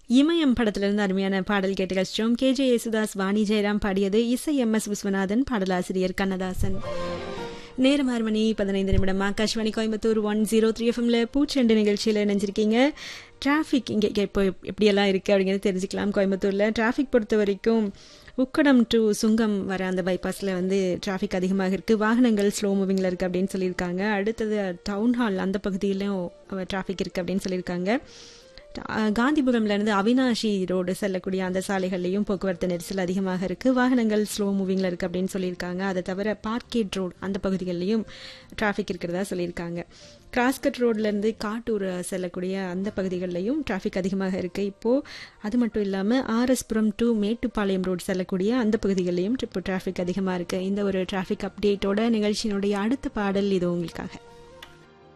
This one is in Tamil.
இமயம் படத்திலிருந்து அருமையான பாடல் கேட்டு கழிச்சோம் கே ஜே யேசுதாஸ் வாணி ஜெயராம் பாடியது இசை எம் எஸ் விஸ்வநாதன் பாடலாசிரியர் கண்ணதாசன் நேரம் ஆறு மணி பதினைந்து நிமிடம் Akashvani Coimbatore one zero three எஃப்எம்ல பூச்செண்டு நிகழ்ச்சியில் இணைஞ்சிருக்கீங்க டிராஃபிக் இங்கே இப்போ எப்படியெல்லாம் இருக்குது அப்படிங்கிறது தெரிஞ்சுக்கலாம் கோயம்புத்தூரில் டிராஃபிக் பொறுத்த வரைக்கும் உக்கடம் டு சுங்கம் வர அந்த பைபாஸில் வந்து டிராஃபிக் அதிகமாக இருக்குது வாகனங்கள் ஸ்லோ மூவிங்கில் இருக்குது அப்படின்னு சொல்லியிருக்காங்க அடுத்தது டவுன் ஹால் அந்த பகுதியிலும் டிராஃபிக் இருக்குது அப்படின்னு சொல்லியிருக்காங்க காந்திபுரம்லேருந்து அவினாஷி ரோடு செல்லக்கூடிய அந்த சாலைகள்லையும் போக்குவரத்து நெரிசல் அதிகமாக இருக்குது வாகனங்கள் ஸ்லோ மூவிங்கில் இருக்குது அப்படின்னு சொல்லியிருக்காங்க அதை தவிர பார்க்கேட் ரோடு அந்த பகுதிகளிலையும் டிராஃபிக் இருக்கிறதா சொல்லியிருக்காங்க கிராஸ்கட் ரோட்லேருந்து காட்டூர் செல்லக்கூடிய அந்த பகுதிகளிலையும் டிராஃபிக் அதிகமாக இருக்குது இப்போது அது மட்டும் இல்லாமல் ஆர்எஸ்புரம் டு மேட்டுப்பாளையம் ரோடு செல்லக்கூடிய அந்த பகுதிகளிலையும் இப்போ டிராஃபிக் அதிகமாக இருக்குது இந்த ஒரு டிராஃபிக் அப்டேட்டோட நிகழ்ச்சியினுடைய அடுத்த பாடல் இது உங்களுக்காக